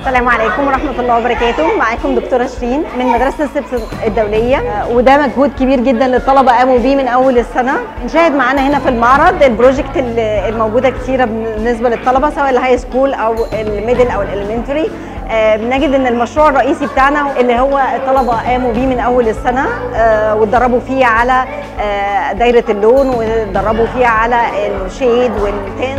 السلام عليكم ورحمة الله وبركاته معاكم دكتورة شيرين من مدرسة السبس الدولية آه، وده مجهود كبير جدا للطلبة قاموا بيه من أول السنة نشاهد معانا هنا في المعرض البروجكت ال- الموجودة كتيرة بالنسبة للطلبة سواء الهاي سكول أو الميدل أو الإليمنتري آه، بنجد ان المشروع الرئيسي بتاعنا اللي هو الطلبه قاموا بيه من اول السنه آه، واتدربوا فيه على آه، دايره اللون واتدربوا فيه على الشيد والتنت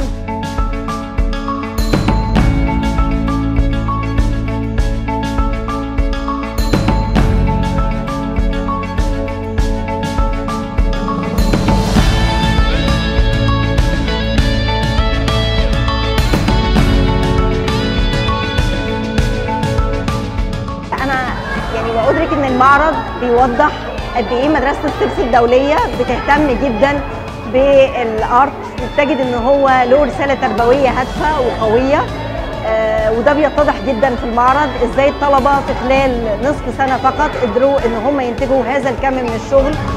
انا يعني بأدرك ان المعرض بيوضح قد ايه مدرسه السبس الدوليه بتهتم جدا بالارت وبتجد ان هو له رساله تربويه هادفه وقويه آه، وده بيتضح جدا في المعرض ازاي الطلبه في خلال نصف سنه فقط قدروا ان هم ينتجوا هذا الكم من الشغل